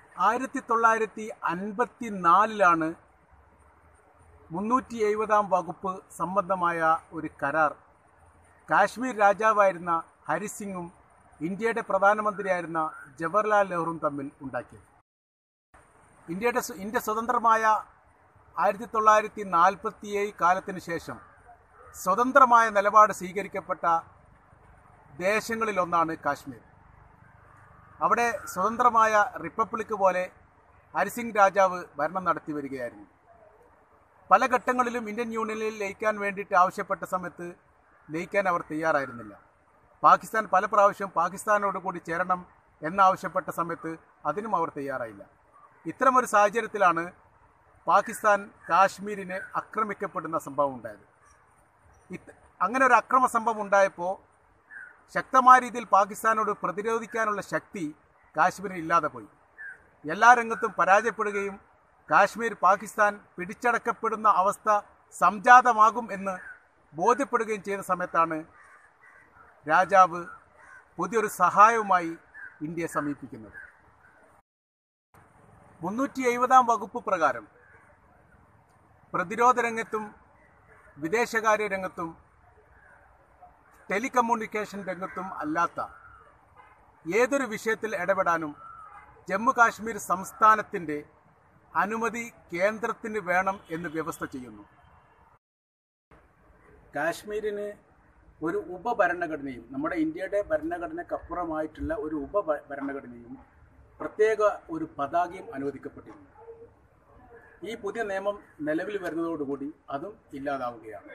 ആയിരത്തി തൊള്ളായിരത്തി അൻപത്തി നാലിലാണ് മുന്നൂറ്റി എഴുപതാം വകുപ്പ് സംബന്ധമായ ഒരു കരാർ കാശ്മീർ രാജാവായിരുന്ന ഹരിസിംഗും ഇന്ത്യയുടെ പ്രധാനമന്ത്രിയായിരുന്ന ജവഹർലാൽ നെഹ്റുവും തമ്മിൽ ഉണ്ടാക്കിയത് ഇന്ത്യയുടെ സ്വ- ഇന്ത്യ സ്വതന്ത്രമായ ആയിരത്തി തൊള്ളായിരത്തി നാൽപ്പത്തി ഏഴ് കാലത്തിന് ശേഷം സ്വതന്ത്രമായ നിലപാട് സ്വീകരിക്കപ്പെട്ട ദേശങ്ങളിലൊന്നാണ് കാശ്മീർ അവിടെ സ്വതന്ത്രമായ റിപ്പബ്ലിക് പോലെ ഹരിസിംഗ് രാജാവ് ഭരണം നടത്തി വരികയായിരുന്നു പല ഘട്ടങ്ങളിലും ഇന്ത്യൻ യൂണിയനിൽ ലയിക്കാൻ വേണ്ടിയിട്ട് ആവശ്യപ്പെട്ട സമയത്ത് ലയിക്കാൻ അവർ തയ്യാറായിരുന്നില്ല പാകിസ്ഥാൻ പല പ്രാവശ്യം പാകിസ്ഥാനോട് കൂടി ചേരണം എന്നാവശ്യപ്പെട്ട സമയത്ത് അതിനും അവർ തയ്യാറായില്ല ഇത്തരമൊരു സാഹചര്യത്തിലാണ് പാകിസ്ഥാൻ കാശ്മീരിനെ ആക്രമിക്കപ്പെടുന്ന സംഭവം ഉണ്ടായത് ഇത് അങ്ങനെ ഒരു അക്രമ സംഭവം ഉണ്ടായപ്പോൾ ശക്തമായ രീതിയിൽ പാകിസ്ഥാനോട് പ്രതിരോധിക്കാനുള്ള ശക്തി കാശ്മീരിന് ഇല്ലാതെ പോയി എല്ലാ രംഗത്തും പരാജയപ്പെടുകയും കാശ്മീർ പാകിസ്ഥാൻ പിടിച്ചടക്കപ്പെടുന്ന അവസ്ഥ സംജാതമാകും എന്ന് ബോധ്യപ്പെടുകയും ചെയ്ത സമയത്താണ് രാജാവ് പുതിയൊരു സഹായവുമായി ഇന്ത്യയെ സമീപിക്കുന്നത് മുന്നൂറ്റി എഴുപതാം വകുപ്പ് പ്രകാരം പ്രതിരോധ രംഗത്തും വിദേശകാര്യ രംഗത്തും ടെലികമ്മ്യൂണിക്കേഷൻ രംഗത്തും അല്ലാത്ത ഏതൊരു വിഷയത്തിൽ ഇടപെടാനും ജമ്മു കാശ്മീർ സംസ്ഥാനത്തിൻ്റെ അനുമതി കേന്ദ്രത്തിന് വേണം എന്ന് വ്യവസ്ഥ ചെയ്യുന്നു കാശ്മീരിന് ഒരു ഉപഭരണഘടനയും നമ്മുടെ ഇന്ത്യയുടെ ഭരണഘടനയ്ക്കപ്പുറമായിട്ടുള്ള ഒരു ഉപഭരണഘടനയും പ്രത്യേക ഒരു പതാകയും അനുവദിക്കപ്പെട്ടിരുന്നു ഈ പുതിയ നിയമം നിലവിൽ വരുന്നതോടുകൂടി അതും ഇല്ലാതാവുകയാണ്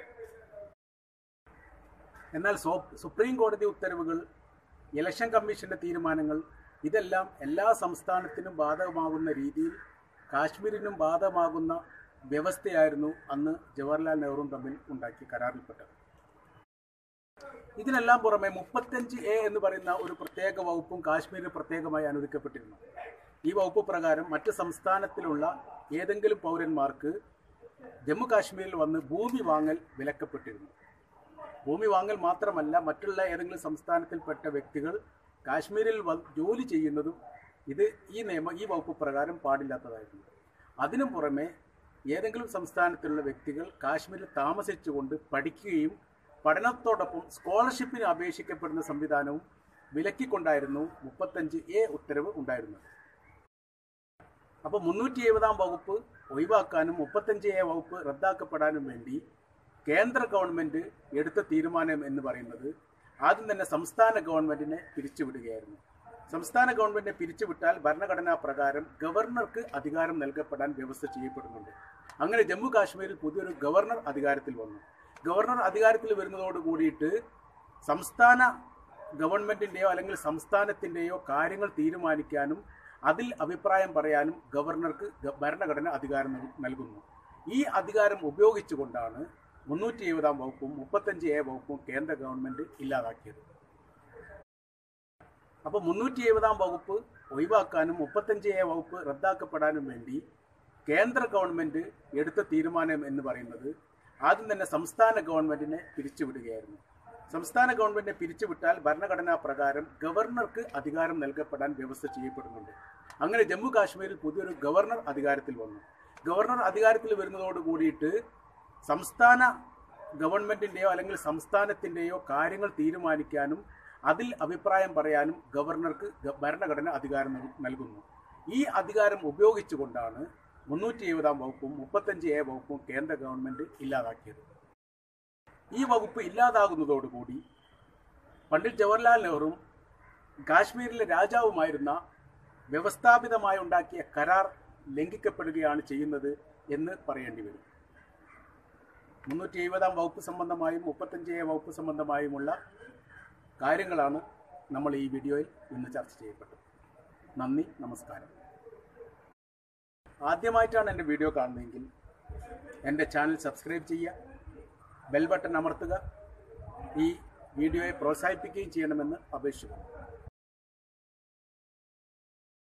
എന്നാൽ സോ സുപ്രീം കോടതി ഉത്തരവുകൾ ഇലക്ഷൻ കമ്മീഷന്റെ തീരുമാനങ്ങൾ ഇതെല്ലാം എല്ലാ സംസ്ഥാനത്തിനും ബാധകമാകുന്ന രീതിയിൽ കാശ്മീരിനും ബാധകമാകുന്ന വ്യവസ്ഥയായിരുന്നു അന്ന് ജവഹർലാൽ നെഹ്റുവും തമ്മിൽ ഉണ്ടാക്കിയ കരാറിൽപ്പെട്ടത് ഇതിനെല്ലാം പുറമെ മുപ്പത്തഞ്ച് എ എന്ന് പറയുന്ന ഒരു പ്രത്യേക വകുപ്പും കാശ്മീരിന് പ്രത്യേകമായി അനുവദിക്കപ്പെട്ടിരുന്നു ഈ വകുപ്പ് പ്രകാരം മറ്റ് സംസ്ഥാനത്തിലുള്ള ഏതെങ്കിലും പൗരന്മാർക്ക് ജമ്മു കാശ്മീരിൽ വന്ന് ഭൂമി വാങ്ങൽ വിലക്കപ്പെട്ടിരുന്നു ഭൂമി വാങ്ങൽ മാത്രമല്ല മറ്റുള്ള ഏതെങ്കിലും സംസ്ഥാനത്തിൽപ്പെട്ട വ്യക്തികൾ കാശ്മീരിൽ വ- ജോലി ചെയ്യുന്നതും ഇത് ഈ നിയമം ഈ വകുപ്പ് പ്രകാരം പാടില്ലാത്തതായിരുന്നു അതിനു പുറമെ ഏതെങ്കിലും സംസ്ഥാനത്തിലുള്ള വ്യക്തികൾ കാശ്മീരിൽ താമസിച്ചുകൊണ്ട് പഠിക്കുകയും പഠനത്തോടൊപ്പം സ്കോളർഷിപ്പിന് അപേക്ഷിക്കപ്പെടുന്ന സംവിധാനവും വിലക്കിക്കൊണ്ടായിരുന്നു മുപ്പത്തഞ്ച് എ ഉത്തരവ് ഉണ്ടായിരുന്നത് അപ്പോൾ മുന്നൂറ്റി എഴുപതാം വകുപ്പ് ഒഴിവാക്കാനും മുപ്പത്തഞ്ച് എ വകുപ്പ് റദ്ദാക്കപ്പെടാനും വേണ്ടി കേന്ദ്ര ഗവൺമെന്റ് എടുത്ത തീരുമാനം എന്ന് പറയുന്നത് ആദ്യം തന്നെ സംസ്ഥാന ഗവൺമെന്റിനെ പിരിച്ചുവിടുകയായിരുന്നു സംസ്ഥാന ഗവൺമെന്റിനെ പിരിച്ചുവിട്ടാൽ ഭരണഘടനാ പ്രകാരം ഗവർണർക്ക് അധികാരം നൽകപ്പെടാൻ വ്യവസ്ഥ ചെയ്യപ്പെടുന്നുണ്ട് അങ്ങനെ ജമ്മു കാശ്മീരിൽ പുതിയൊരു ഗവർണർ അധികാരത്തിൽ വന്നു ഗവർണർ അധികാരത്തിൽ വരുന്നതോട് കൂടിയിട്ട് സംസ്ഥാന ഗവൺമെന്റിന്റെയോ അല്ലെങ്കിൽ സംസ്ഥാനത്തിന്റെയോ കാര്യങ്ങൾ തീരുമാനിക്കാനും അതിൽ അഭിപ്രായം പറയാനും ഗവർണർക്ക് ഗ- ഭരണഘടന അധികാരം നൽ- നൽകുന്നു ഈ അധികാരം ഉപയോഗിച്ചുകൊണ്ടാണ് മുന്നൂറ്റി എഴുപതാം വകുപ്പും മുപ്പത്തഞ്ച് എ വകുപ്പും കേന്ദ്ര ഗവൺമെന്റ് ഇല്ലാതാക്കിയത് അപ്പോൾ മുന്നൂറ്റി എഴുപതാം വകുപ്പ് ഒഴിവാക്കാനും മുപ്പത്തഞ്ച് എ വകുപ്പ് റദ്ദാക്കപ്പെടാനും വേണ്ടി കേന്ദ്ര ഗവൺമെന്റ് എടുത്ത തീരുമാനം എന്ന് പറയുന്നത് ആദ്യം തന്നെ സംസ്ഥാന ഗവൺമെന്റിനെ പിരിച്ചുവിടുകയായിരുന്നു സംസ്ഥാന ഗവൺമെന്റിനെ പിരിച്ചുവിട്ടാൽ ഭരണഘടനാ പ്രകാരം ഗവർണർക്ക് അധികാരം നൽകപ്പെടാൻ വ്യവസ്ഥ ചെയ്യപ്പെടുന്നുണ്ട് അങ്ങനെ ജമ്മു കാശ്മീരിൽ പുതിയൊരു ഗവർണർ അധികാരത്തിൽ വന്നു ഗവർണർ അധികാരത്തിൽ വരുന്നതോട് കൂടിയിട്ട് സംസ്ഥാന ഗവൺമെന്റിന്റെയോ അല്ലെങ്കിൽ സംസ്ഥാനത്തിന്റെയോ കാര്യങ്ങൾ തീരുമാനിക്കാനും അതിൽ അഭിപ്രായം പറയാനും ഗവർണർക്ക് ഗ- ഭരണഘടന അധികാരം നൽ- നൽകുന്നു ഈ അധികാരം ഉപയോഗിച്ചുകൊണ്ടാണ് മുന്നൂറ്റി എഴുപതാം വകുപ്പും മുപ്പത്തഞ്ച് എ വകുപ്പും കേന്ദ്ര ഗവൺമെന്റ് ഇല്ലാതാക്കിയത് ഈ വകുപ്പ് ഇല്ലാതാകുന്നതോടുകൂടി പണ്ഡിറ്റ് ജവഹർലാൽ നെഹ്റു കാശ്മീരിലെ രാജാവുമായിരുന്ന വ്യവസ്ഥാപിതമായി ഉണ്ടാക്കിയ കരാർ ലംഘിക്കപ്പെടുകയാണ് ചെയ്യുന്നത് എന്ന് പറയേണ്ടി വരും മുന്നൂറ്റി എഴുപതാം വകുപ്പ് സംബന്ധമായും മുപ്പത്തഞ്ച് എ വകുപ്പ് സംബന്ധമായുമുള്ള കാര്യങ്ങളാണ് നമ്മൾ ഈ വീഡിയോയിൽ ഇന്ന് ചർച്ച ചെയ്യപ്പെട്ടത് നന്ദി നമസ്കാരം ആദ്യമായിട്ടാണ് എൻ്റെ വീഡിയോ കാണുന്നതെങ്കിൽ എൻ്റെ ചാനൽ സബ്സ്ക്രൈബ് ചെയ്യുക ബെൽ ബട്ടൺ അമർത്തുക ഈ വീഡിയോയെ പ്രോത്സാഹിപ്പിക്കുകയും ചെയ്യണമെന്ന് അപേക്ഷിക്കുന്നു